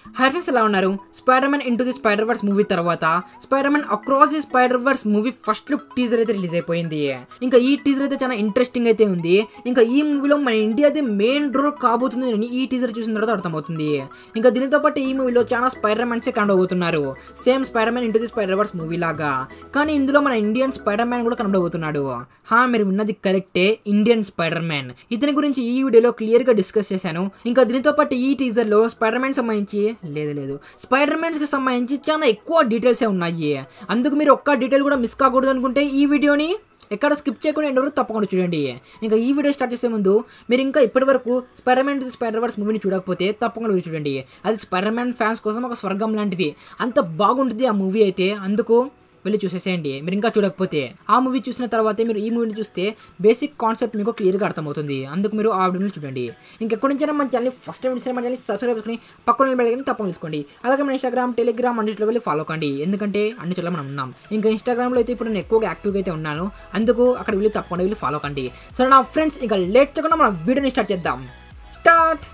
High friends ఎలా ఉన్నారు Spider Man into the Spider Verse movie తర్వాత Spider Man across the Spider Verse movie first look teaser అయితే release అయిపోయింది ఇంకా ఈ టీజర్ అయితే చాలా ఇంట్రెస్టింగ్ అయితే ఉంది ఇంకా ఈ మూవీలో మన ఇండియా అయితే మెయిన్ రోల్ కాబోతుంది అని ఈ టీజర్ చూసిన తర్వాత అర్థమవుతుంది ఇంకా దీనితో పాటు ఈ మూవీలో చాలా స్పైడర్ మ్యాన్స్ కనబడబోతున్నారు same Spider Man into the Spider Verse movie లాగా కానీ ఇందులో మన ఇండియన్ స్పైడర్ మ్యాన్ కూడా కనబడబోతున్నాడు హా మీరు విన్నది కరెక్టే ఇండియన్ స్పైడర్ మ్యాన్ ఇతని గురించి ఈ వీడియోలో క్లియర్ గా డిస్కస్ చేశాను ఇంకా దీనితో పాటు ఈ టీజర్ లో స్పైడర్ మ్యాన్ సంబంధించి లేదు లేదు స్పైడర్ మ్యాన్స్ కి సంబంధించి చాలా ఎక్కువ డీటెయిల్సే ఉన్నాయి అందుకు మీరు ఒక్క డీటెయిల్ కూడా మిస్ కాకూడదు అనుకుంటే ఈ వీడియోని ఎక్కడ స్కిప్ చేయకుండా ఎండ్ వరకు తప్పకుండా చూడండి ఇంకా ఈ వీడియో స్టార్ట్ చేసే ముందు మీరు ఇంకా ఇప్పటి వరకు స్పైడర్ మ్యాన్ స్పైడర్ వర్స్ మూవీని చూడకపోతే తప్పకుండా వెళ్ళి చూడండి అది స్పైడర్ మ్యాన్ ఫ్యాన్స్ కోసం ఒక స్వర్గం లాంటిది అంత బాగుంటుంది ఆ మూవీ అయితే అందుకు వెళ్ళి చూసేసేయండి మీరు ఇంకా చూడకపోతే ఆ మూవీ చూసిన తర్వాతే మీరు ఈ మూవీని చూస్తే బేసిక్ కాన్సెప్ట్ మీకు క్లియర్గా అర్థమవుతుంది అందుకు మీరు ఆ వీడియోని చూడండి ఇంకెక్కడి నుంచైనా మన ఛానల్ ఫస్ట్ టైం మన ఛానల్ సబ్స్క్రైబ్ చేసుకుని పక్కన బెల్ని తప్పకుండా తీసుకోండి అలాగే మన ఇన్స్టాగ్రామ్ టెలిగ్రామ్ అన్నింటిలో వెళ్ళి ఫాలో కండి ఎందుకంటే అన్ని చోట్ల మనం ఉన్నాం ఇంకా ఇన్స్టాగ్రామ్లో అయితే ఇప్పుడు నేను ఎక్కువగా యాక్టివ్గా అయితే ఉన్నాను అందుకు అక్కడ వెళ్ళి తప్పకుండా వెళ్ళి ఫాలో కండి సరే నా ఫ్రెండ్స్ ఇంకా లేట్ చేయకుండా మన వీడియోని స్టార్ట్ చేద్దాం స్టార్ట్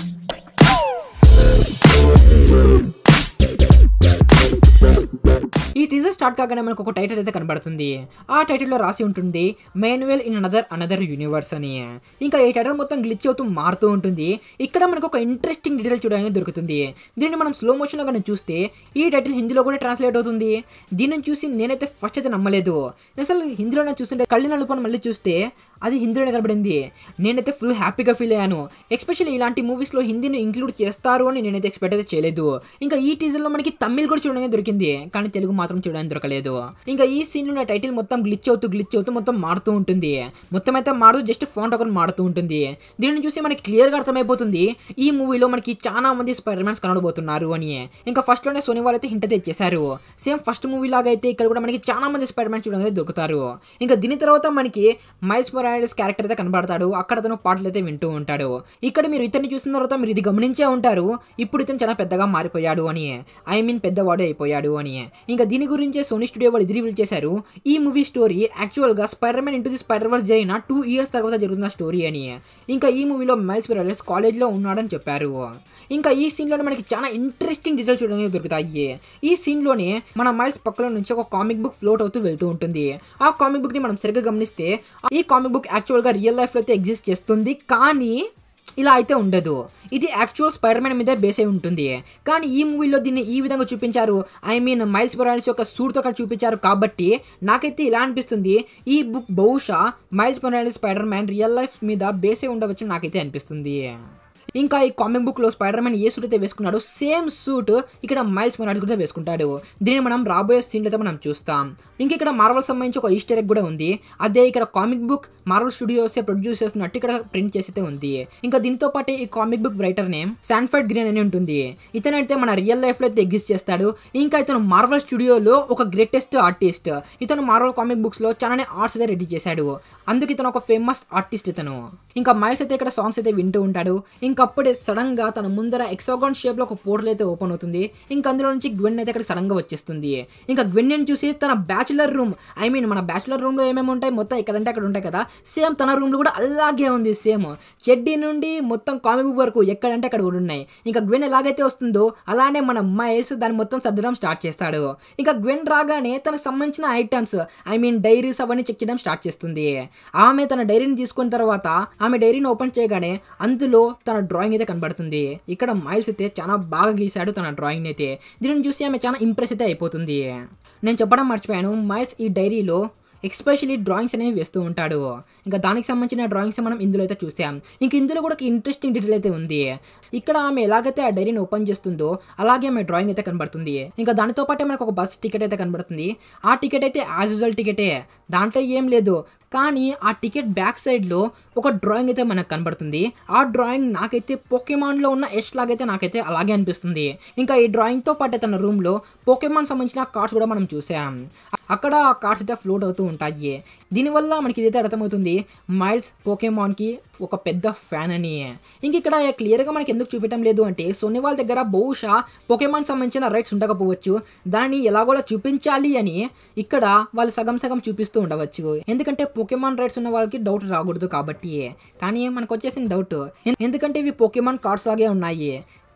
ఈ టీజర్ స్టార్ట్ కాగానే మనకు ఒక టైటిల్ అయితే కనబడుతుంది ఆ టైటిల్లో రాసి ఉంటుంది manual in another another universe అని ఇంకా ఈ టైటిల్ మొత్తం గ్లిచ్ అవుతూ మారుతూ ఉంటుంది ఇక్కడ మనకు ఒక ఇంట్రెస్టింగ్ డీటెయిల్ చూడడానికి దొరుకుతుంది దీన్ని మనం స్లో మోషన్లో కానీ చూస్తే ఈ టైటిల్ హిందీలో కూడా ట్రాన్స్లేట్ అవుతుంది దీనిని చూసి నేనైతే ఫస్ట్ అయితే నమ్మలేదు అసలు హిందీలోనే చూస్తుంటే కళ్ళు నలుపుని మళ్ళీ చూస్తే అది హిందీలోనే కనబడింది నేనైతే ఫుల్ హ్యాపీగా ఫీల్ అయ్యాను ఎస్పెషల్లీ ఇలాంటి మూవీస్లో హిందీని ఇంక్లూడ్ చేస్తారు అని నేనైతే ఎక్స్పెక్ట్ అయితే చేయలేదు ఇంకా ఈ టీజర్లో మనకి తమిళ్ కూడా చూడడానికి దొరికింది కానీ తెలుగు మాత్రం చూడడానికి దొరకలేదు ఇంకా ఈ సీన్ లో టైటిల్ మొత్తం గ్లిచ్ అవుతూ గ్లిచ్ అవుతూ మొత్తం మారుతూ ఉంటుంది మొత్తం అయితే మారుతూ జస్ట్ ఫోన్ ఒకటి మారుతూ ఉంటుంది దీనిని చూసి మనకి క్లియర్ గా అర్థమైపోతుంది ఈ మూవీలో మనకి చాలా మంది స్పైడర్ మ్యాన్స్ కనబడబోతున్నారు అని ఇంకా ఫస్ట్ లోనే సోనీ వాళ్ళు అయితే హింట్ అయితే ఇచ్చేసారు సేమ్ ఫస్ట్ మూవీ లాగా అయితే ఇక్కడ కూడా మనకి చాలా మంది స్పైడర్ మ్యాన్స్ చూడడానికి దొరుకుతారు ఇంకా దీని తర్వాత మనకి మైల్స్ మొరాలిస్ క్యారెక్టర్ అయితే కనబడతాడు అక్కడ అతను పాటలు అయితే వింటూ ఉంటాడు ఇక్కడ మీరు ఇతన్ని చూసిన తర్వాత మీరు ఇది గమనించే ఉంటారు ఇప్పుడు ఇతను చాలా పెద్దగా మారిపోయాడు అని ఐ మీన్ పెద్దవాడే అయిపోయాడు అని ఇంకా దీని గురించే సోనీ స్టూడియో వాళ్ళు ఇది రివీల్ చేశారు ఈ మూవీ స్టోరీ యాక్చువల్గా Spider Man into the Spider Verse జరిగిన టూ ఇయర్స్ తర్వాత జరుగుతున్న స్టోరీ అని ఇంకా ఈ మూవీలో మైల్స్ పిరలెస్ కాలేజ్లో ఉన్నాడని చెప్పారు ఇంకా ఈ సీన్లోనే మనకి చాలా ఇంట్రెస్టింగ్ డీటెయిల్స్ చూడడానికి దొరుకుతాయి ఈ సీన్లోనే మన మైల్స్ పక్కలో నుంచి ఒక కామిక్ బుక్ ఫ్లోట్ అవుతూ వెళ్తూ ఉంటుంది ఆ కామిక్ బుక్ని మనం సరిగ్గా గమనిస్తే ఈ కామిక్ బుక్ యాక్చువల్గా రియల్ లైఫ్లో అయితే ఎగ్జిస్ట్ చేస్తుంది కానీ ఇలా అయితే ఉండదు ఇది యాక్చువల్ స్పైడర్ మ్యాన్ మీదే బేస్ అయి ఉంటుంది కానీ ఈ మూవీలో దీన్ని ఈ విధంగా చూపించారు ఐ మీన్ మైల్స్ మొరాలిస్ యొక్క సూట్తో అక్కడ చూపించారు కాబట్టి నాకైతే ఇలా అనిపిస్తుంది ఈ బుక్ బహుశా Miles Morales Spider Man real life మీద బేస్ అయి ఉండవచ్చు నాకైతే అనిపిస్తుంది ఇంకా ఈ కామిక్ బుక్ లో స్పైడర్ మ్యాన్ ఏ సూట్ అయితే వేసుకున్నాడో సేమ్ సూట్ ఇక్కడ మైల్స్ మొరాలిస్ కూడా వేసుకుంటాడు దీన్ని మనం రాబోయే సీన్లు అయితే మనం చూస్తాం ఇంకా ఇక్కడ మార్వల్ సంబంధించి ఒక ఈస్టర్ ఎగ్ కూడా ఉంది అదే ఇక్కడ comic book Marvel Studios produce చేస్తున్నట్టు ఇక్కడ ప్రింట్ చేసి అయితే ఉంది ఇంకా దీంతో పాటు ఈ comic book writer name Sanford Greene అని ఉంటుంది ఇతనైతే మన రియల్ లైఫ్ లో అయితే ఎగ్జిస్ట్ చేస్తాడు ఇంకా ఇతను మార్వల్ స్టూడియోలో ఒక గ్రేటెస్ట్ ఆర్టిస్ట్ ఇతను మార్వల్ కామిక్ బుక్స్ లో చాలానే ఆర్ట్స్ అయితే రెడీ చేశాడు అందుకు ఇతను ఒక ఫేమస్ ఆర్టిస్ట్ ఇతను ఇంకా మైల్స్ అయితే ఇక్కడ సాంగ్స్ అయితే వింటూ ఉంటాడు ఇంకా అప్పుడే సడన్ గా తన ముందర ఎక్సాగాన్ షేప్ లో ఒక పోర్టల్ అయితే ఓపెన్ అవుతుంది ఇంకా అందులో నుంచి గ్వెన్ అయితే ఇక్కడ సడన్ గా వచ్చేస్తుంది ఇంకా గ్వెన్ చూసి తన బ్యాచులర్ రూమ్ ఐ మీన్ మన బ్యాచులర్ రూమ్ లో ఏమేమి ఉంటాయి మొత్తం ఎక్కడంటే అక్కడ ఉంటాయి కదా సేమ్ తన రూమ్ లో కూడా అలాగే ఉంది సేమ్ చెడ్డీ నుండి మొత్తం కామిక్ బుక్ వరకు ఎక్కడంటే అక్కడ కూడా ఉన్నాయి ఇంకా గ్వెన్ ఎలాగైతే వస్తుందో అలానే మన మైల్స్ దాన్ని మొత్తం సర్దడం స్టార్ట్ చేస్తాడు ఇంకా గ్వెన్ రాగానే తనకు సంబంధించిన ఐటమ్స్ ఐ మీన్ డైరీస్ అవన్నీ చెక్ చేయడం స్టార్ట్ చేస్తుంది ఆమె తన డైరీని తీసుకున్న తర్వాత ఆమె డైరీని ఓపెన్ చేయగానే అందులో తన డ్రాయింగ్ అయితే కనబడుతుంది ఇక్కడ మైల్స్ అయితే చాలా బాగా గీశాడు తన డ్రాయింగ్ అయితే దీనిని చూసి ఆమె చాలా ఇంప్రెస్ అయితే అయిపోతుంది నేను చెప్పడం మర్చిపోయాను మైల్స్ ఈ డైరీలో ఎక్స్పెషలీ డ్రాయింగ్స్ అనేవి వేస్తూ ఉంటాడు ఇంకా దానికి సంబంధించిన డ్రాయింగ్స్ మనం ఇందులో అయితే చూసాం ఇంక ఇందులో కూడా ఒక ఇంట్రెస్టింగ్ డీటెయిల్ అయితే ఉంది ఇక్కడ ఆమె ఎలాగైతే ఆ డైరీని ఓపెన్ చేస్తుందో అలాగే ఆమె డ్రాయింగ్ అయితే కనబడుతుంది ఇంకా దానితో పాటే మనకు ఒక బస్ టికెట్ అయితే కనబడుతుంది ఆ టికెట్ అయితే యాజ్ యూజువల్ టికెటే దాంట్లో ఏం లేదు కానీ ఆ టికెట్ బ్యాక్ సైడ్లో ఒక డ్రాయింగ్ అయితే మనకు కనబడుతుంది ఆ డ్రాయింగ్ నాకైతే పోకెమాన్లో ఉన్న ఎస్ లాగైతే నాకైతే అలాగే అనిపిస్తుంది ఇంకా ఈ డ్రాయింగ్తో పాటు తన రూమ్లో పోకెమాన్ సంబంధించిన కార్డ్స్ కూడా మనం చూసాం అక్కడ ఆ కార్డ్స్ అయితే ఫ్లోట్ అవుతూ ఉంటాయి దీనివల్ల మనకి ఇదైతే అర్థమవుతుంది మైల్స్ పోకెమాన్కి ఒక పెద్ద ఫ్యాన్ అని ఇంక ఇక్కడ క్లియర్గా మనకి ఎందుకు చూపించడం లేదు అంటే సోనీ వాళ్ళ దగ్గర బహుశా పొకేమాన్ సంబంధించిన రైట్స్ ఉండకపోవచ్చు దాన్ని ఎలాగోలా చూపించాలి అని ఇక్కడ వాళ్ళు సగం సగం చూపిస్తూ ఉండవచ్చు ఎందుకంటే పొకేమాన్ రైట్స్ ఉన్న వాళ్ళకి డౌట్ రాకూడదు కాబట్టి కానీ మనకు వచ్చేసిన డౌట్ ఎందుకంటే ఇవి పొకేమాన్ కార్డ్స్ లాగే ఉన్నాయి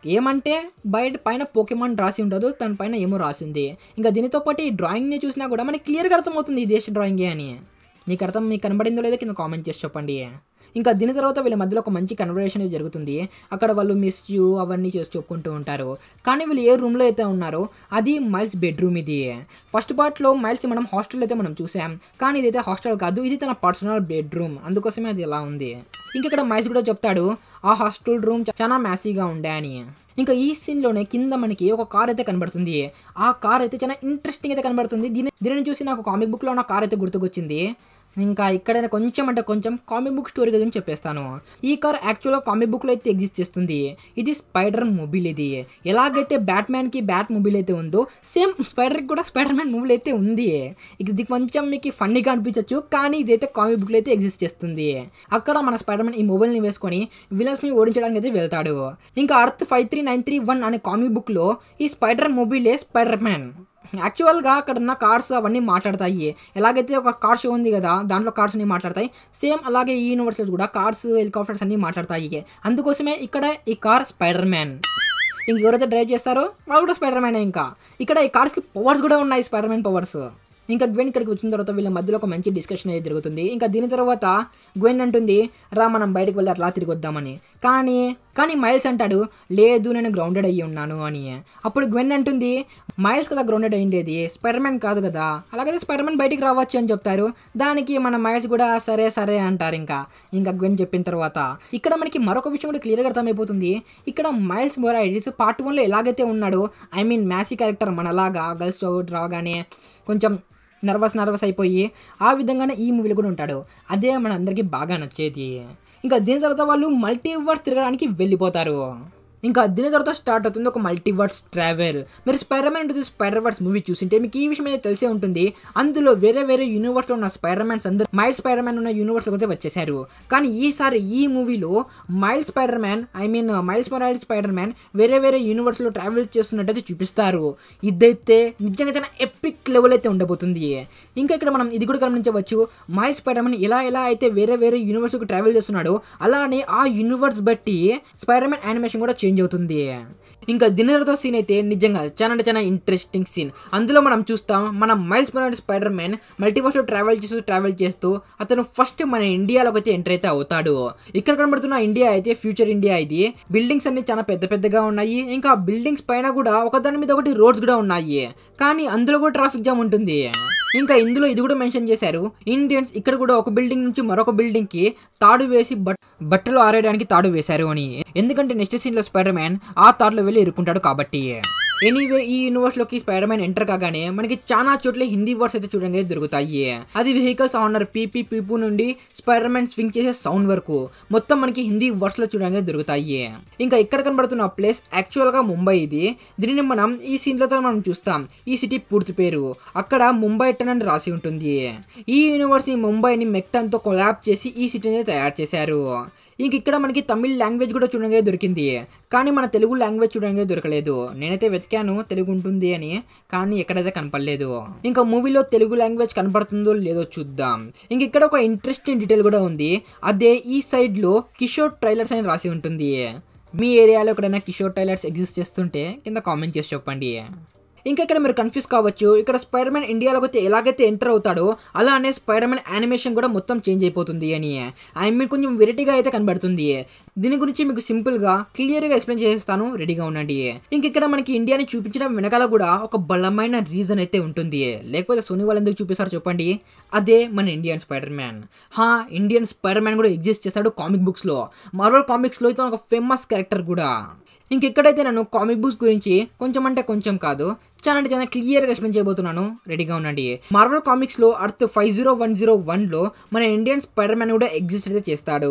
ఏమంటే బయట పైన పోకెమాన్ రాసి ఉండదు తన పైన ఏమో రాసింది ఇంకా దీనితో పాటు ఈ డ్రాయింగ్ని చూసినా కూడా మనకి క్లియర్గా అర్థమవుతుంది ఈ దేశ డ్రాయింగే అని మీకు అర్థం మీకు కనబడిందో లేదో కింద కామెంట్ చేసి చెప్పండి ఇంకా దీని తర్వాత వీళ్ళ మధ్యలో ఒక మంచి కన్వర్జేషన్ అయితే జరుగుతుంది అక్కడ వాళ్ళు మిస్ యూ అవన్నీ చేసి చెప్పుకుంటూ ఉంటారు కానీ వీళ్ళు ఏ రూమ్లో అయితే ఉన్నారో అది మైల్స్ బెడ్రూమ్ ఇది ఫస్ట్ పార్ట్లో మైల్స్ మనం హాస్టల్ అయితే మనం చూసాం కానీ ఇదైతే హాస్టల్ కాదు ఇది తన పర్సనల్ బెడ్రూమ్ అందుకోసమే అది ఎలా ఉంది ఇంకెక్కడ మైల్స్ కూడా చెప్తాడు ఆ హాస్టల్ రూమ్ చాలా మ్యాసీగా ఉండే అని ఇంకా ఈ సీన్లోనే కింద మనకి ఒక కార్ అయితే కనబడుతుంది ఆ కార్ అయితే చాలా ఇంట్రెస్టింగ్ అయితే కనబడుతుంది దీని దీనిని చూసి నాకు కామిక్ బుక్లో ఉన్న కార్ అయితే గుర్తుకొచ్చింది ఇంకా ఇక్కడ కొంచెం అంటే కొంచెం కామిక్ బుక్ స్టోరీ గురించి చెప్పేస్తాను ఈ కార్ యాక్చువల్గా కామిక్ బుక్లో అయితే ఎగ్జిస్ట్ చేస్తుంది ఇది స్పైడర్ మొబైల్ ఇది ఎలాగైతే బ్యాట్మ్యాన్కి బ్యాట్ మొబైల్ అయితే ఉందో సేమ్ స్పైడర్కి కూడా స్పైడర్ మ్యాన్ మొబైల్ అయితే ఉంది ఇది కొంచెం మీకు ఫన్నీగా అనిపించవచ్చు కానీ ఇదైతే కామిక్ బుక్లో అయితే ఎగ్జిస్ట్ చేస్తుంది అక్కడ మన స్పైడర్ మ్యాన్ ఈ మొబైల్ని వేసుకొని విలన్స్ని ఓడించడానికి అయితే వెళ్తాడు ఇంకా earth five three nine three one అనే కామిక్ బుక్లో ఈ స్పైడర్ మొబైలే స్పైడర్ మ్యాన్ యాక్చువల్గా అక్కడ ఉన్న కార్స్ అవన్నీ మాట్లాడతాయి ఎలాగైతే ఒక కార్ షో ఉంది కదా దాంట్లో కార్స్ అన్ని మాట్లాడతాయి సేమ్ అలాగే ఈ యూనివర్సిటీ కూడా కార్స్ హెలికాప్టర్స్ అన్ని మాట్లాడతాయి అందుకోసమే ఇక్కడ ఈ కార్ స్పైడర్ మ్యాన్ ఇంక ఎవరైతే డ్రైవ్ చేస్తారో వాళ్ళు కూడా స్పైడర్ మ్యానే ఇంకా ఇక్కడ ఈ కార్స్కి పవర్స్ కూడా ఉన్నాయి స్పైడర్ మ్యాన్ పవర్స్ ఇంకా గ్వెన్ ఇక్కడికి వచ్చిన తర్వాత వీళ్ళ మధ్యలో ఒక మంచి డిస్కషన్ అయితే జరుగుతుంది ఇంకా దీని తర్వాత గ్వెన్ అంటుంది రా మనం బయటకు వెళ్ళి అట్లా తిరిగి వద్దామని కానీ కానీ మైల్స్ అంటాడు లేదు నేను గ్రౌండెడ్ అయ్యి ఉన్నాను అని అప్పుడు గ్వెన్ అంటుంది మైల్స్ కదా గ్రౌండెడ్ అయ్యిండేది స్పైడర్ మ్యాన్ కాదు కదా అలాగైతే స్పైడర్ మ్యాన్ బయటికి రావచ్చు అని చెప్తారు దానికి మన మైల్స్ కూడా సరే సరే అంటారు ఇంకా ఇంకా గ్వెన్ చెప్పిన తర్వాత ఇక్కడ మనకి మరొక విషయం కూడా క్లియర్గా అర్థమైపోతుంది ఇక్కడ మైల్స్ మొరైడిస్ పార్ట్ వన్లో ఎలాగైతే ఉన్నాడో ఐ మీన్ మ్యాసీ క్యారెక్టర్ మనలాగా గర్ల్స్ రాగానే కొంచెం నర్వస్ నర్వస్ అయిపోయి ఆ విధంగానే ఈ మూవీలో కూడా ఉంటాడు అదే మన అందరికీ బాగా నచ్చేది ఇంకా దీని తర్వాత వాళ్ళు మల్టీవర్స్ తిరగడానికి వెళ్ళిపోతారు ఇంకా దీని తర్వాత స్టార్ట్ అవుతుంది ఒక మల్టీవర్స్ ట్రావెల్ మీరు Spider Man to Spider Verse movie చూసింటే మీకు ఈ విషయం అయితే తెలిసే ఉంటుంది అందులో వేరే వేరే యూనివర్స్లో ఉన్న స్పైడర్ మ్యాన్స్ అందరూ మైల్ స్పైడర్ మ్యాన్ ఉన్న యూనివర్స్లో అయితే వచ్చేసారు కానీ ఈసారి ఈ మూవీలో Mile Spider Man I mean Miles Morales Spider Man వేరే వేరే యూనివర్స్లో ట్రావెల్ చేస్తున్నట్టయితే చూపిస్తారు ఇదైతే నిజంగా చాలా ఎపిక్ లెవెల్ అయితే ఉండబోతుంది ఇంకా ఇక్కడ మనం ఇది కూడా గమనించవచ్చు మైల్ స్పైడర్ మ్యాన్ ఎలా ఎలా అయితే వేరే వేరే యూనివర్స్కి ట్రావెల్ చేస్తున్నాడో అలానే ఆ యూనివర్స్ బట్టి స్పైడర్ మ్యాన్ యానిమేషన్ కూడా చేంజ్ అవుతుంది ఇంకా దినరతో సీన్ అయితే నిజంగా చాలా అంటే చాలా ఇంట్రెస్టింగ్ సీన్ అందులో మనం చూస్తాం మన మైల్స్ మొరైల్ స్పైడర్ మ్యాన్ మల్టీవర్స్లో ట్రావెల్ చేస్తూ ట్రావెల్ చేస్తూ అతను ఫస్ట్ మన ఇండియాలోకి అయితే ఎంటర్ అయితే అవుతాడు ఇక్కడ కనబడుతున్న ఇండియా అయితే ఫ్యూచర్ ఇండియా ఇది బిల్డింగ్స్ అన్ని చాలా పెద్ద పెద్దగా ఉన్నాయి ఇంకా బిల్డింగ్స్ పైన కూడా ఒకదాని మీద ఒకటి రోడ్స్ కూడా ఉన్నాయి కానీ అందులో కూడా ట్రాఫిక్ జామ్ ఉంటుంది ఇంకా ఇందులో ఇది కూడా మెన్షన్ చేశారు ఇండియన్స్ ఇక్కడ కూడా ఒక బిల్డింగ్ నుంచి మరొక బిల్డింగ్ కి తాడు వేసి బట్ బట్టలు ఆరేయడానికి తాడు వేశారు అని ఎందుకంటే నెక్స్ట్ సీన్ లో స్పైడర్ మ్యాన్ ఆ తాడులో వెళ్ళి ఇరుక్కుంటాడు కాబట్టి ఎనీవే ఈ యూనివర్స్ లోకి స్పైడర్ మ్యాన్ ఎంటర్ కాగానే మనకి చాలా చోట్ల హిందీ వర్డ్స్ అయితే చూడండి దొరుకుతాయి అది వెహికల్స్ ఆనర్ పీపీ పీపు నుండి స్పైడర్ మ్యాన్ స్వింగ్ చేసే సౌండ్ వరకు మొత్తం మనకి హిందీ వర్డ్స్ లో చూడండి దొరుకుతాయి ఇంకా ఇక్కడ కనబడుతున్న ప్లేస్ యాక్చువల్ గా ముంబై ఇది దీనిని మనం ఈ సీన్లతో మనం చూస్తాం ఈ సిటీ పూర్తి పేరు అక్కడ ముంబై టన్ అని రాసి ఉంటుంది ఈ యూనివర్స్ ఈ ముంబైని మెక్టన్తో కొలాబ్ చేసి ఈ సిటీని తయారు చేశారు ఇంక ఇక్కడ మనకి తమిళ్ లాంగ్వేజ్ కూడా చూడంగా దొరికింది కానీ మన తెలుగు లాంగ్వేజ్ చూడంగా దొరకలేదు నేనైతే వెతికాను తెలుగు ఉంటుంది అని కానీ ఎక్కడైతే కనపడలేదు ఇంకా మూవీలో తెలుగు లాంగ్వేజ్ కనపడుతుందో లేదో చూద్దాం ఇంక ఇక్కడ ఒక ఇంట్రెస్టింగ్ డీటెయిల్ కూడా ఉంది అదే ఈ సైడ్లో కిషోర్ ట్రైలర్స్ అని రాసి ఉంటుంది మీ ఏరియాలో ఎక్కడైనా కిషోర్ ట్రైలర్స్ ఎగ్జిస్ట్ చేస్తుంటే కింద కామెంట్ చేసి చెప్పండి ఇంకా ఇక్కడ మీరు కన్ఫ్యూజ్ కావచ్చు ఇక్కడ స్పైడర్ మ్యాన్ ఇండియాలోకి అయితే ఎలాగైతే ఎంటర్ అవుతాడో అలానే స్పైడర్ మ్యాన్ యానిమేషన్ కూడా మొత్తం చేంజ్ అయిపోతుంది అని ఐ మీన్ కొంచెం వెరైటీగా అయితే కనబడుతుంది దీని గురించి మీకు సింపుల్గా క్లియర్గా ఎక్స్ప్లెయిన్ చేస్తాను రెడీగా ఉండండి ఇంక ఇక్కడ మనకి ఇండియాని చూపించడం వెనకాల కూడా ఒక బలమైన రీజన్ అయితే ఉంటుంది లేకపోతే సోనీ వాళ్ళు ఎందుకు చూపిస్తారు చెప్పండి అదే మన ఇండియన్ స్పైడర్ మ్యాన్ హా ఇండియన్ స్పైడర్ మ్యాన్ కూడా ఎగ్జిస్ట్ చేస్తాడు కామిక్ బుక్స్లో మార్వల్ కామిక్స్లో అయితే ఒక ఫేమస్ క్యారెక్టర్ కూడా ఇంకెక్కడైతే నేను కామిక్ బుక్స్ గురించి కొంచెం అంటే కొంచెం కాదు చాలా అంటే చాలా క్లియర్గా ఎక్స్ప్లెయిన్ చేయబోతున్నాను రెడీగా ఉండండి మార్వల్ కామిక్స్లో earth five zero one zero వన్లో మన ఇండియన్ స్పైడర్ మ్యాన్ కూడా ఎగ్జిస్ట్ అయితే చేస్తాడు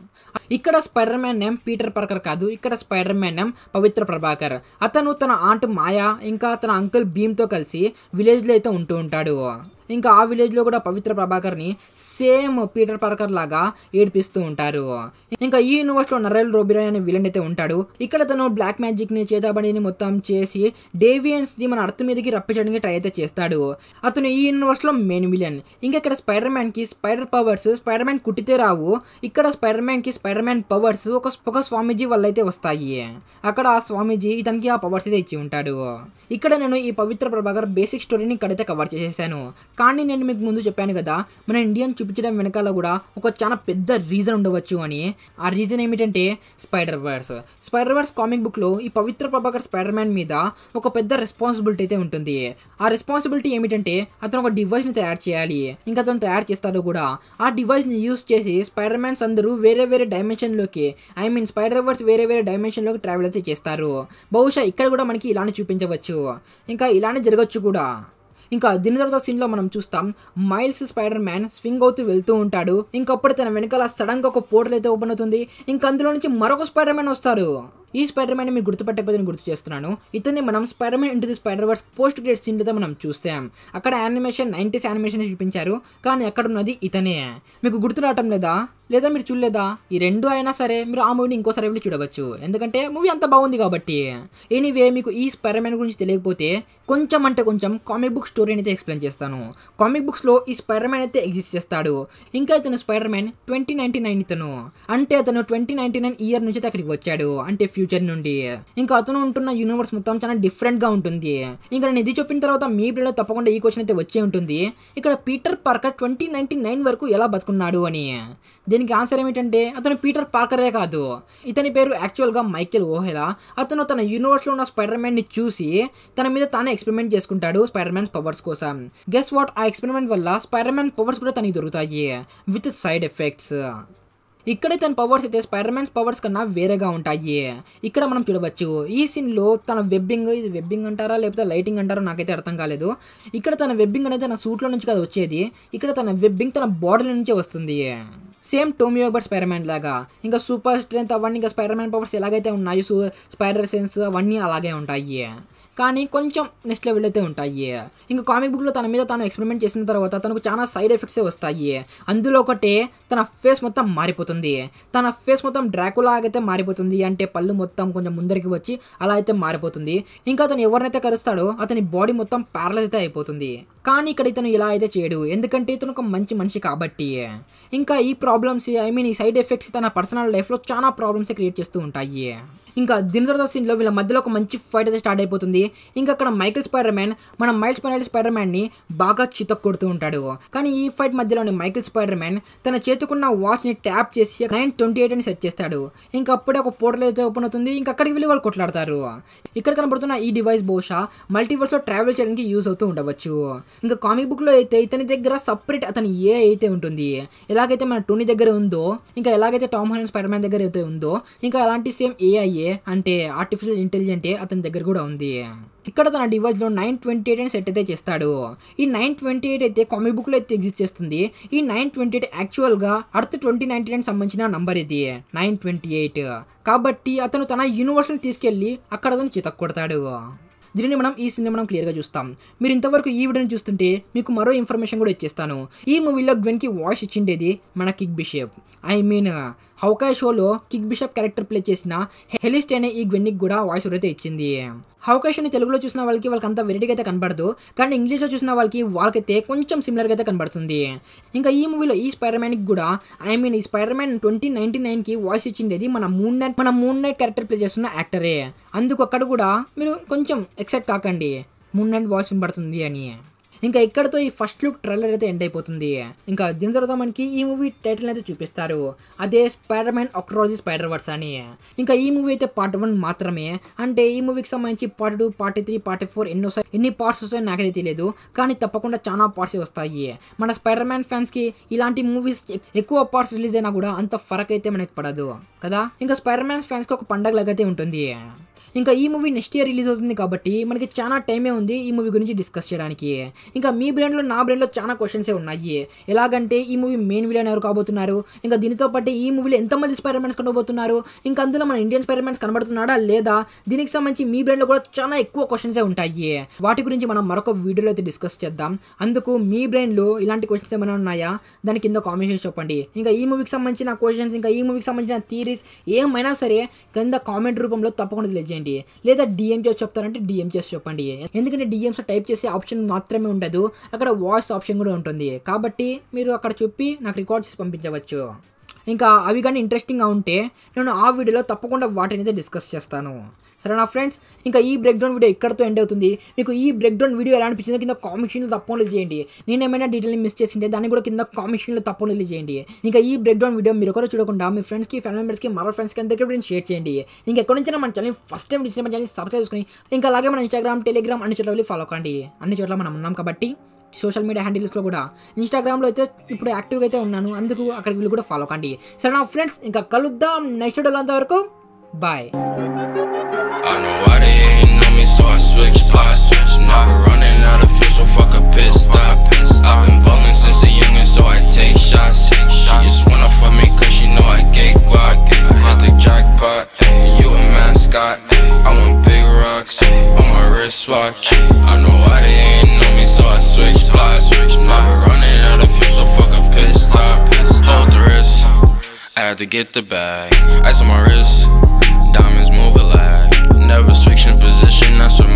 ఇక్కడ Spider Man name Peter Parker కాదు ఇక్కడ Spider Man name Pavitra Prabhakar అతను తన ఆంట్ మాయా ఇంకా తన అంకుల్ భీమ్తో కలిసి విలేజ్లో అయితే ఉంటూ ఉంటాడు ఇంకా ఆ విలేజ్లో కూడా పవిత్ర ప్రభాకర్ని సేమ్ పీటర్ పార్కర్ లాగా ఏడిపిస్తూ ఉంటారు ఇంకా ఈ యూనివర్స్లో నరేల్ రోబిరాయ్ అనే విలన్ అయితే ఉంటాడు ఇక్కడ తను బ్లాక్ మ్యాజిక్ని చేతబడిని మొత్తం చేసి డేవియన్స్ని మన అర్థం మీదకి రప్పించడానికి ట్రై అయితే చేస్తాడు అతను ఈ యూనివర్స్లో మెయిన్ విలన్ ఇంకా ఇక్కడ స్పైడర్ మ్యాన్కి స్పైడర్ పవర్స్ స్పైడర్ మ్యాన్ కుట్టితే రావు ఇక్కడ స్పైడర్ మ్యాన్కి స్పైడర్ మ్యాన్ పవర్స్ ఒక ఒక స్వామీజీ వల్ల అయితే వస్తాయి అక్కడ ఆ స్వామీజీ ఇతనికి ఆ పవర్స్ అయితే ఇచ్చి ఉంటాడు ఇక్కడ నేను ఈ పవిత్ర ప్రభాకర్ బేసిక్ స్టోరీని ఇక్కడైతే కవర్ చేసేసాను కానీ నేను మీకు ముందు చెప్పాను కదా మన ఇండియన్ చూపించడం వెనకాల కూడా ఒక చాలా పెద్ద రీజన్ ఉండవచ్చు అని ఆ రీజన్ ఏమిటంటే Spider Verse Spider Verse comic బుక్లో ఈ పవిత్ర ప్రభాకర్ స్పైడర్ మ్యాన్ మీద ఒక పెద్ద రెస్పాన్సిబిలిటీ అయితే ఉంటుంది ఆ రెస్పాన్సిబిలిటీ ఏమిటంటే అతను ఒక డివైస్ని తయారు చేయాలి ఇంకా అతను తయారు చేస్తాడు కూడా ఆ డివైస్ని యూస్ చేసి స్పైడర్ మ్యాన్స్ అందరూ వేరే వేరే డైమెన్షన్లోకి ఐ మీన్ స్పైడర్ వర్స్ వేరే వేరే డైమెన్షన్లోకి ట్రావెల్ అయితే చేస్తారు బహుశా ఇక్కడ కూడా మనకి ఇలానే చూపించవచ్చు ఇంకా ఇలానే జరగచ్చు కూడా ఇంకా దీని తర్వాత సీన్లో మనం చూస్తాం మైల్స్ స్పైడర్ మ్యాన్ స్వింగ్ అవుతూ వెళ్తూ ఉంటాడు ఇంకప్పుడు తన వెనకాల సడన్గా ఒక పోర్టల్ అయితే ఓపెన్ అవుతుంది ఇంకా అందులో నుంచి మరొక స్పైడర్ మ్యాన్ వస్తాడు ఈ స్పైడర్ మ్యాన్ మీరు గుర్తుపట్టకపోతే నేను గుర్తు చేస్తున్నాను ఇతన్ని మనం Spider Man into Spider Verse post credit scene అయితే మనం చూసాం అక్కడ యానిమేషన్ నైంటీస్ యానిమేషన్ చూపించారు కానీ అక్కడ ఉన్నది ఇతనే మీకు గుర్తు రావటం లేదా లేదా మీరు చూడలేదా ఈ రెండు అయినా సరే మీరు ఆ మూవీని ఇంకోసారి వెళ్ళి చూడవచ్చు ఎందుకంటే మూవీ అంత బాగుంది కాబట్టి ఎనీవే మీకు ఈ స్పైడర్ మ్యాన్ గురించి తెలియకపోతే కొంచెం అంటే కొంచెం కామిక్ బుక్ స్టోరీని అయితే ఎక్స్ప్లెయిన్ చేస్తాను కామిక్ బుక్స్లో ఈ స్పైడర్ మ్యాన్ అయితే ఎగ్జిస్ట్ చేస్తాడు ఇంకా ఇతను Spider Man twenty ninety nine ఇతను అంటే అతను ట్వంటీ నైన్టీ నైన్ ఇయర్ నుంచి అయితే అక్కడికి వచ్చాడు అంటే ఫ్యూచర్ నుండి ఇంకా అతను ఉంటున్న యూనివర్స్ మొత్తం చాలా డిఫరెంట్ గా ఉంటుంది ఇంకా నేను ఇది చెప్పిన తర్వాత మీ పిల్లలు తప్పకుండా ఈ క్వశ్చన్ అయితే వచ్చే ఉంటుంది ఇక్కడ Peter Parker twenty ninety nine వరకు ఎలా బతుకున్నాడు అని దీనికి ఆన్సర్ ఏమిటంటే అతను పీటర్ పార్కరే కాదు ఇతని పేరు యాక్చువల్గా మైకేల్ ఓహెలా అతను తన యూనివర్స్లో ఉన్న స్పైడర్ మ్యాన్ని చూసి తన మీద తానే ఎక్స్పెరిమెంట్ చేసుకుంటాడు స్పైడర్ మ్యాన్ పవర్స్ కోసం గెస్ వాట్ ఆ ఎక్స్పెరిమెంట్ వల్ల స్పైడర్ మ్యాన్ పవర్స్ కూడా తనకి దొరుకుతాయి విత్ సైడ్ ఎఫెక్ట్స్ ఇక్కడే తన పవర్స్ అయితే స్పైడర్ మ్యాన్స్ పవర్స్ కన్నా వేరేగా ఉంటాయి ఇక్కడ మనం చూడవచ్చు ఈ సీన్లో తన వెబ్బింగ్ ఇది వెబ్బింగ్ అంటారా లేకపోతే లైటింగ్ అంటారా నాకైతే అర్థం కాలేదు ఇక్కడ తన వెబ్బింగ్ అనేది తన సూట్లో నుంచి కదా వచ్చేది ఇక్కడ తన వెబ్బింగ్ తన బాడీ నుంచే వస్తుంది సేమ్ టోమియో బట్ స్పైడర్ మ్యాన్ లాగా ఇంకా సూపర్ స్ట్రెంత్ అవన్నీ ఇంకా స్పైడర్ మ్యాన్ పవర్స్ ఎలాగైతే ఉన్నాయి సో స్పైడర్ సెన్స్ అవన్నీ అలాగే ఉంటాయి కానీ కొంచెం నెక్స్ట్ లెవెల్ అయితే ఉంటాయి ఇంకా కామిక్ బుక్లో తన మీద తాను ఎక్స్పెరిమెంట్ చేసిన తర్వాత తనకు చాలా సైడ్ ఎఫెక్ట్స్ వస్తాయి అందులో ఒకటే తన ఫేస్ మొత్తం మారిపోతుంది తన ఫేస్ మొత్తం డ్రాకులా అయితే మారిపోతుంది అంటే పళ్ళు మొత్తం కొంచెం ముందరికి వచ్చి అలా అయితే మారిపోతుంది ఇంకా అతను ఎవరినైతే కరుస్తాడో అతని బాడీ మొత్తం ప్యారలైజ్ అయితే అయిపోతుంది కానీ ఇక్కడ ఇతను ఇలా అయితే చేయడు ఎందుకంటే ఇతను ఒక మంచి మనిషి కాబట్టి ఇంకా ఈ ప్రాబ్లమ్స్ ఐ మీన్ ఈ సైడ్ ఎఫెక్ట్స్ తన పర్సనల్ లైఫ్లో చాలా ప్రాబ్లమ్స్ క్రియేట్ చేస్తూ ఉంటాయి ఇంకా దీని తర్వాత సీన్లో వీళ్ళ మధ్యలో ఒక మంచి ఫైట్ అయితే స్టార్ట్ అయిపోతుంది ఇంకా అక్కడ మైకిల్ స్పైడర్ మ్యాన్ మన మైల్స్ పైన స్పైడర్ మ్యాన్ని బాగా చితక్ కొడుతూ ఉంటాడు కానీ ఈ ఫైట్ మధ్యలోని మైకిల్ స్పైడర్ మ్యాన్ తన చేతుకున్న వాచ్ని ట్యాప్ చేసి నైన్ ట్వంటీ ఎయిట్ అని సెట్ చేస్తాడు ఇంకా అప్పుడే ఒక పోర్టల్ అయితే ఓపెన్ అవుతుంది ఇంకా అక్కడికి వెళ్ళి వాళ్ళు కొట్లాడతారు ఇక్కడ కనబడుతున్న ఈ డివైస్ బహుశా మల్టీవర్స్లో ట్రావెల్ చేయడానికి యూజ్ అవుతూ ఉండవచ్చు ఇంకా కామిక్ బుక్లో అయితే ఇతని దగ్గర సపరేట్ అతని ఏ అయితే ఉంటుంది ఎలాగైతే మన టోనీ దగ్గర ఉందో ఇంకా ఎలాగైతే టామ్ హైన్ స్పైడర్ మ్యాన్ దగ్గర అయితే ఉందో ఇంకా అలాంటి సేమ్ ఏఐఏ అంటే ఆర్టిఫిషియల్ ఇంటెలిజెంటే అతని దగ్గర కూడా ఉంది ఇక్కడ తన డివైస్లో నైన్ ట్వంటీ ఎయిట్ అని సెట్ అయితే చేస్తాడు ఈ నైన్ ట్వంటీ ఎయిట్ అయితే కామిక్ బుక్లో అయితే ఎగ్జిస్ట్ చేస్తుంది ఈ నైన్ ట్వంటీ ఎయిట్ యాక్చువల్గా అర్త్ ట్వంటీ నైన్టీ నైన్ సంబంధించిన నంబర్ ఇది నైన్ ట్వంటీ ఎయిట్ కాబట్టి అతను తన యూనివర్సల్ తీసుకెళ్ళి అక్కడ అతను చితక్ కొడతాడు దీనిని మనం ఈ సినిమా మనం క్లియర్గా చూస్తాం మీరు ఇంతవరకు ఈ వీడియోని చూస్తుంటే మీకు మరో ఇన్ఫర్మేషన్ కూడా ఇచ్చేస్తాను ఈ మూవీలో గ్వెన్కి వాయిస్ ఇచ్చిండేది మన Kate Bishop I mean Hawkeye షోలో కిక్ బిషప్ క్యారెక్టర్ ప్లే చేసిన హెలిస్ట్ అనే ఈ గ్వెన్కి కూడా వాయిస్ అయితే ఇచ్చింది హౌకాష్ని తెలుగులో చూసిన వాళ్ళకి వాళ్ళకి అంత వెరైటీగా అయితే కనబడదు కానీ ఇంగ్లీష్లో చూసిన వాళ్ళకి వాళ్ళకైతే కొంచెం సిమిలర్గా అయితే కనబడుతుంది ఇంకా ఈ మూవీలో ఈ స్పైడర్ మ్యాన్కి కూడా ఐ మీన్ ఈ స్పైడర్ మ్యాన్ ట్వంటీ నైన్టీ నైన్కి వాయిస్ ఇచ్చిండేది మన మూన్ నైట్ మన మూన్ నైట్ క్యారెక్టర్ ప్లే చేస్తున్న యాక్టరే అందుకు అక్కడ కూడా మీరు కొంచెం ఎక్సెప్ట్ కాకండి మూన్ నైట్ వాయిస్ వినబడుతుంది అని ఇంకా ఇక్కడతో ఈ ఫస్ట్ లుక్ ట్రైలర్ అయితే ఎండ్ అయిపోతుంది ఇంకా దీని తర్వాత మనకి ఈ మూవీ టైటిల్ అయితే చూపిస్తారు అదే స్పైడర్ మ్యాన్ అక్రాలజీ స్పైడర్ వర్స్ అని ఇంకా ఈ మూవీ అయితే పార్ట్ వన్ మాత్రమే అంటే ఈ మూవీకి సంబంధించి part two part three part four ఎన్ని వస్తాయి ఎన్ని పార్ట్స్ వస్తాయో నాకైతే తెలియదు కానీ తప్పకుండా చాలా పార్ట్స్ వస్తాయి మన స్పైడర్ మ్యాన్ ఫ్యాన్స్కి ఇలాంటి మూవీస్ ఎక్కువ పార్ట్స్ రిలీజ్ అయినా కూడా అంత ఫరక్ అయితే మనకి పడదు కదా ఇంకా స్పైడర్ మ్యాన్ ఫ్యాన్స్కి ఒక పండగ లాగైతే ఉంటుంది ఇంకా ఈ మూవీ నెక్స్ట్ ఇయర్ రిలీజ్ అవుతుంది కాబట్టి మనకి చాలా టైమే ఉంది ఈ మూవీ గురించి డిస్కస్ చేయడానికి ఇంకా మీ బ్రెయిన్లో నా బ్రెయిన్లో చాలా క్వశ్చన్సే ఉన్నాయి ఎలాగంటే ఈ మూవీ మెయిన్ విలన్ ఎవరు కాబోతున్నారు ఇంకా దీనితో పాటు ఈ మూవీలో ఎంతమంది స్పైడర్ మ్యాన్స్ కనబోతున్నారు ఇంకా అందులో మన ఇండియన్ స్పైడర్ మ్యాన్స్ కనబడుతున్నాడా లేదా దీనికి సంబంధించి మీ బ్రెయిన్లో కూడా చాలా ఎక్కువ క్వశ్చన్సే ఉంటాయి వాటి గురించి మనం మరొక వీడియోలో అయితే డిస్కస్ చేద్దాం అందుకు మీ బ్రెయిన్లో ఇలాంటి క్వశ్చన్స్ ఏమైనా ఉన్నాయా దాని కింద కామెంట్ చేసి చెప్పండి ఇంకా ఈ మూవీకి సంబంధించిన క్వశ్చన్స్ ఇంకా ఈ మూవీకి సంబంధించిన థీరీస్ ఏమైనా సరే కింద కామెంట్ రూపంలో తప్పకుండా తెలియజేయండి లేదా డిఎం చేసి చెప్తారంటే డిఎం చేసి చెప్పండి ఎందుకంటే డిఎంస్ టైప్ చేసే ఆప్షన్ మాత్రమే ఉండదు అక్కడ వాయిస్ ఆప్షన్ కూడా ఉంటుంది కాబట్టి మీరు అక్కడ చెప్పి నాకు రికార్డ్ చేసి పంపించవచ్చు ఇంకా అవి కానీ ఇంట్రెస్టింగ్గా ఉంటే నేను ఆ వీడియోలో తప్పకుండా వాటిని అయితే డిస్కస్ చేస్తాను సరే నా ఫ్రెండ్స్ ఇంకా ఈ బ్రేక్ డౌన్ వీడియో ఇక్కడతో ఎండ్ అవుతుంది మీకు ఈ బ్రేక్ డౌన్ వీడియో ఎలా అనిపించిందో కింద కామెంట్స్లో తప్పకుండా చేయండి నేను ఏమైనా డీటెయిల్ మిస్ చేసింటే దాన్ని కూడా కింద కామెంట్స్లో తప్పకుండా చేయండి ఇంకా ఈ బ్రేక్ డౌన్ వీడియో మీరు ఒకరు చూడకుండా మీ ఫ్రెండ్స్కి ఫ్యామిలీ మెంబర్స్కి మరో ఫ్రెండ్స్కి అందరికీ కూడా షేర్ చేయండి ఇంకా ఎక్కడి నుంచి మన ఛానల్ ఫస్ట్ టైం డిసిన మన ఛానల్ సబ్స్క్రైబ్ చేసుకుని ఇంకా అలాగే మన ఇన్స్టాగ్రామ్ టెలిగ్రామ్ అన్ని చోట్ల వెళ్ళి ఫాలో కండి అన్ని చోట్ల మనం ఉన్నాం కాబట్టి సోషల్ మీడియా హ్యాండిల్స్లో కూడా ఇన్స్టాగ్రామ్లో అయితే ఇప్పుడు యాక్టివ్గా అయితే ఉన్నాను అందుకు అక్కడికి వెళ్ళి కూడా ఫాలో కండి సరే నా ఫ్రెండ్స్ ఇంకా కలుద్దాం నెక్స్ట్ వీడియోలో అంతవరకు bye I know why they ain't know me, so I switch spots. Now we're running out of fuel, so fuck a pit stop. I've been ballin' since a youngin', so I take shots. She just wanna fuck me cause she know I get guac. I hit the jackpot, you a mascot. I want big rocks on my wristwatch. I know why they ain't know me, so I switch spots. Now we're running out of fuel, so fuck a pit stop. Hold the wrist, I had to get the bag. Ice on my wrist, diamonds move a lag. Never switching position, that's what